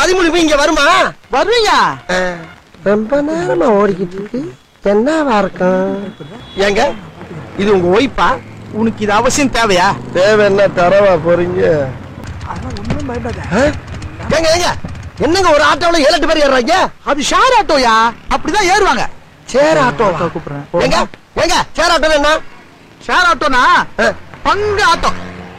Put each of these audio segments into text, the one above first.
பதிமூணு இங்க வருமா வருவீங்க ரொம்ப நேரமா ஓடிக்கிட்டு இருக்கு என்னவா இருக்கும் ஏங்க இது உங்க ஒய்ஃபா உனக்கு இது அவசியம் தேவையா தேவை என்ன தரவா போறீங்க ஒண்ணும் பயப்படாத ஆ? ஏங்க ஏங்க என்னங்க ஒரு ஆட்டோல ஏழு எட்டு பேர் ஏறுறாங்க அது ஷேர் ஆட்டோயா அப்படிதான் ஏறுவாங்க சேர் ஆட்டோ கூப்பிடுறேன் ஏங்க ஏங்க சேர் ஆட்டோ என்ன ஷேர் ஆட்டோனா ஆ, பங்கு ஆட்டோ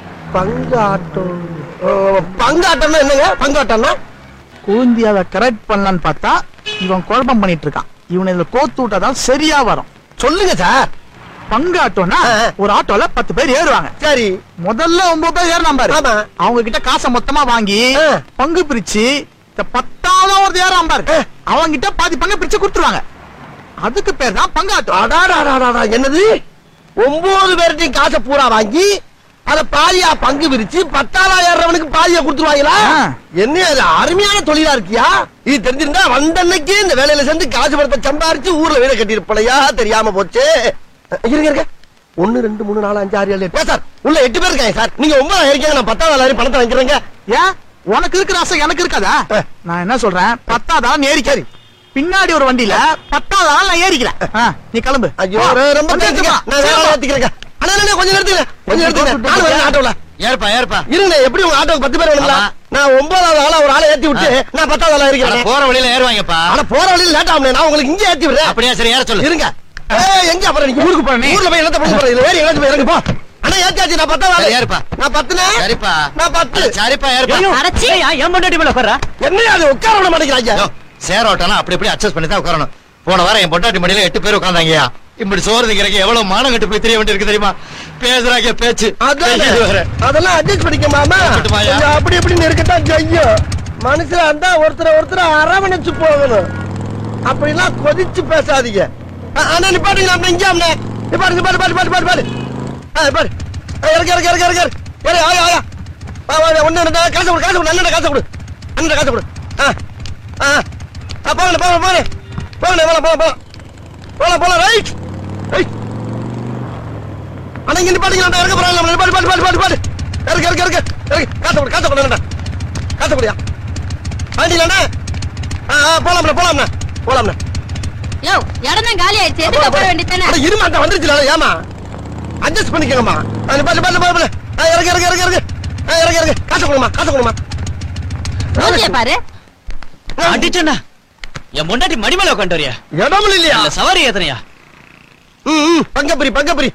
பங்கு ஆட்டோ ஓ, பங்கு ஆட்டோன்னா என்னங்க பங்கு ஆட்டோன்னா கூந்தி அதை கரெக்ட் பண்ணலான்னு பார்த்தா இவன் குழப்பம் பண்ணிட்டு இருக்கான் இவனை இதுல கோத்து விட்டாதான் சரியா வரும் சொல்லுங்க சார் பங்கு ஆட்டோனா ஆ. ஒரு ஆட்டோல பத்து பேர் ஏறுவாங்க சரி முதல்ல ஒன்பது பேர் ஏறினா பாரு ஆமா. அவங்க கிட்ட காசை மொத்தமா வாங்கி ஆ. பங்கு பிரிச்சு இந்த பத்தாவது ஒரு ஏறான் பாரு ஆ. அவங்க கிட்ட பாதி பங்கு பிரிச்சு கொடுத்துருவாங்க அதுக்கு பேர் தான் பங்கு ஆட்டோ அடாடாடாடா என்னது ஒன்பது பேர்ட்டையும் காசை பூரா வாங்கி அத பாதியா பங்கு பிரிச்சு பத்தாயிரம் ஏறவனுக்கு பாதியா கொடுத்துருவாங்களா ஆ. என்ன அது அருமையான தொழிலா இருக்கியா இது தெரிஞ்சிருந்தா வந்த அன்னைக்கு இந்த வேலையில சேர்ந்து காசு பணத்தை சம்பாரிச்சு ஊர்ல வீட கட்டியிருப்பலையா தெரியாம போச்சு இருங்க இருங்க ஒன்னு ரெண்டு மூணு நாலு அஞ்சு ஆறு ஏழு எட்டு சார் உள்ள எட்டு பேர் இருக்காங்க சார் நீங்க ஒன்பதாயிரம் இருக்கீங்க நான் பத்தாவது ஆயிரம் பணத்தை வாங்கிக்கிறேங்க ஏன் உனக்கு இருக்கிற ஆசை எனக்கு இருக்காதா ஆ. நான் என்ன சொல்றேன் பத்தாதான் நீ ஏறிக்காரு பின்னாடி ஒரு வண்டியில பத்தாதான் நான் ஏறிக்கிறேன் ஆ, நீ கிளம்பு ஐயோ வா. ரொம்ப- ரொம்ப வந்து பேசுங்க ஏத்துக்கலாம். நான் வேற ஆளை ஏத்திக்கிறேங்க அண்ணா அண்ணா, கொஞ்சம் நிறுத்துங்க கொஞ்சம் நிறுத்துங்க நானும் வரேன் ஆட்டோல ஏற்பா ஏற்பா இருங்க எப்படி உங்க ஆட்டோக்கு பத்து பேர் வேணுங்களா ஆமா. நான் ஒன்பதாவது ஆளா ஒரு ஆளை ஏத்தி விட்டு நான் பத்தாவது ஆளா அட, இருக்கிறேன் போற வழியில ஏறுவாங்கப்பா ஆனா போற வழியில லேட் ஆகும் நான் உங்களுக்கு இங்க ஏத்தி விடுறேன் அப்படியா சரி ஏற சொல்லு இருங்க ஏய், எங்க அப்புறம் நீங்க ஊருக்கு போறேன் ஊர்ல போய் என்னத்த பண்ண போறேன் இதுல வேற எங்கேயாச்சும் போய் இறங்கு போ அண்ணா ஏத்தியாச்சு நான் பத்தாவது சரி, ஆளு ஏறுப்பா. நான் பத்துனே சரிப்பா நான் பத்து அட, சரிப்பா ஏறுப்பா அரைச்சி என் பொண்டாட்டி மேல உட்கார்றா என்ன அது உட்கார விட மாட்டேங்கிறாங்க யோ, சேர் ஓட்டலாம் அப்படி இப்படி அட்ஜஸ்ட் பண்ணி தான் உட்காரணும் போன வாரம் என் பொண்டாட்டி மடியில எட்டு பேர் உட்காந்தாங்கயா இப்படி சோறு திங்கிறக்கு எவ்வளவு மானம் கட்டு போய் தெரிய வேண்டியிருக்கு தெரியுமா பேசுறாங்க பேச்சு அதான் பேசிட்டு வர. அதெல்லாம் அட்ஜஸ்ட் பண்ணிக்க மாமா இருக்கட்டுமாய்யா? கொஞ்சம் அப்படி இப்படி இருக்கத்தான் செய்யும் மனுஷனா இருந்தா ஒருத்தர ஒருத்தர அரவணைச்சு போகணும் அப்படிலாம் கொதிச்சு பேசாதீங்க அ- அண்ணா நிப்பாட்டுங்க அப்படி இங்க அண்ணா நிப்பாட்டு நிப்பாட்டு பாட்டு பாட்டு பாட்டு பாட்டு ஆ பாரு இறக்கு இறக்கு இறக்கு இறக்கு இறக்கு ஆயா ஆயா வா வா ஒண்ணு ரெண்டு காசு கொடு காசு கொடு அண்ணன் காசு கொடு அண்ணன் காசு கொடு ஆ ஆ ஆ போகணும் போகணும் போகணும் போகணும் போகலாம் போகலாம் போகலாம் போகலாம் ரைட் ரைட் அண்ணா இங்க நிப்பாட்டுங்க இறக்க போறாங்க நிப்பாட்டு பாட்டு பாட்டு பாட்டு பாட்டு இறக்கு இறக்கு இறக்கு இறக்கு காசு கொடு காசு கொடு அண்ணா காசு கொடியா ஆண்டிலண்ணா ஆ ஆ போலாம்ண்ணா போலாம்ண்ணா போலாம்ண்ணா யோ இடம் தான் காலி ஆயிடுச்சு எதுக்கு போட வேண்டியதானே அட இருமாட்டா வந்துருச்சுல ஏமா அட்ஜஸ்ட் பண்ணிக்கங்கம்மா அது பாட்டு பாட்டு பாட்டு பாட்டு இறக்கு இறக்கு இறக்கு இறக்கு ஆ, இறக்கு இறக்கு காசு கொடுமா காசு கொடுமா மூஞ்சிய பாரு அடிச்சண்ணா என் பொண்டாட்டி மடி மேல உட்காந்து வரியா இடமும் இல்லையா இல்ல சவாரி ஏத்தனையா ம் ம் பங்கப்பிரி பங்கப்பிரி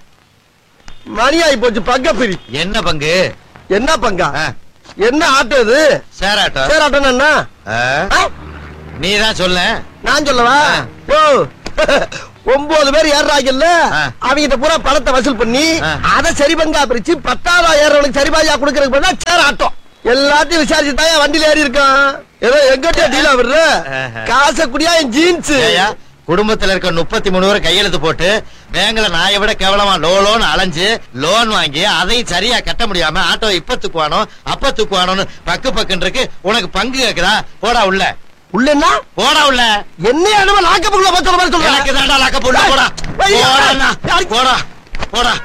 மணியாயி போச்சு பங்கப்பிரி என்ன பங்கு என்ன பங்கா ஆ, என்ன ஆட்டோ இது சேராட்டம் சேர் ஆட்டோன்னா என்ன ஆ, ஆ? நீ தான் சொல்ல நான் சொல்லவா ஆ. ஓ ஒன்பது பேர் ஏறாங்கல்ல ஆ. அவங்க பூரா பணத்தை வசூல் பண்ணி ஆ. அதை சரி பங்கா பிரிச்சு பத்தாவது ஏறவனுக்கு சரி பாதியா கொடுக்கறதுக்கு பதிலா சேர் ஆட்டம் எல்லாத்தையும் விசாரிச்சு தான் வண்டியில ஏறி இருக்கான் ஏதோ எங்கிட்ட டீலா விடுற ஆஹா. காசை குடியா என் ஜீன்ஸ் ஏய்யா, குடும்பத்துல இருக்க முப்பத்தி மூணு பேர் கையெழுத்து போட்டு பேங்க்ல நாயை விட கேவலமா லோ லோன் அலைஞ்சு லோன் வாங்கி அதையும் சரியா கட்ட முடியாம ஆட்டோ இப்ப தூக்குவானோ அப்ப தூக்குவானோன்னு பக்கு பக்குன்னு இருக்கு உனக்கு பங்கு கேக்குதா போடா உள்ள உள்ள என்ன போடா உள்ள என்ன அனும லாக்கப்புக்குள்ள பத்து மாதிரி எனக்கு சொல்றேன் தாண்டா லாக்க போடா போடா ஐயா. போடா அண்ணா. போடா போடா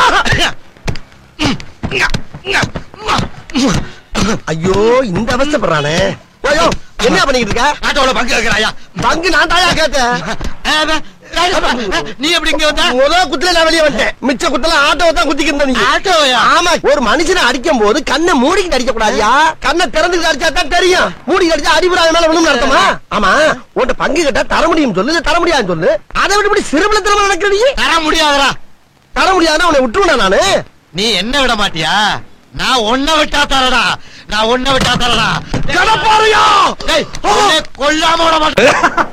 ஐயோ இந்த அவஸ்தைப்படுறானே ஐயோ என்ன பண்ணிக்கிட்டு இருக்க ஆட்டோல பங்கு கேக்குறாயா பங்கு நான் தாயா கேட்டேன் நீ எப்படி இங்க வந்த முத குத்துல நான் வெளியே வந்துட்டேன் மிச்ச குத்துல ஆட்டோவை தான் குத்திக்கிட்டு இருந்த நீ ஆட்டோயா ஆமா ஒரு மனுஷனை அடிக்கும் போது கண்ணை மூடிக்கிட்டு அடிக்க கூடாதியா கண்ணை திறந்துக்கிட்டு அடிச்சா தான் தெரியும் மூடிக்கிட்டு அடிச்சா அடிபடாத மேல விழுந்து அர்த்தமா ஆமா உன்கிட்ட பங்கு கேட்டா தர முடியும் சொல்லு இல்ல தர முடியாதுன்னு சொல்லு அதை விட்டு இப்படி சிறுபல திறமை நடக்கிற நீ தர முடியாதடா தர முடியாதுன்னா உன்னை விட்டுருவா நானு நீ என்ன விட மாட்டியா நான் ஒன்ன விட்டா தரடா நான் ஒன்ன விட்டா தரடா கடப்பாறையா டேய், உன்னை கொல்லாம விட மாட்டேன்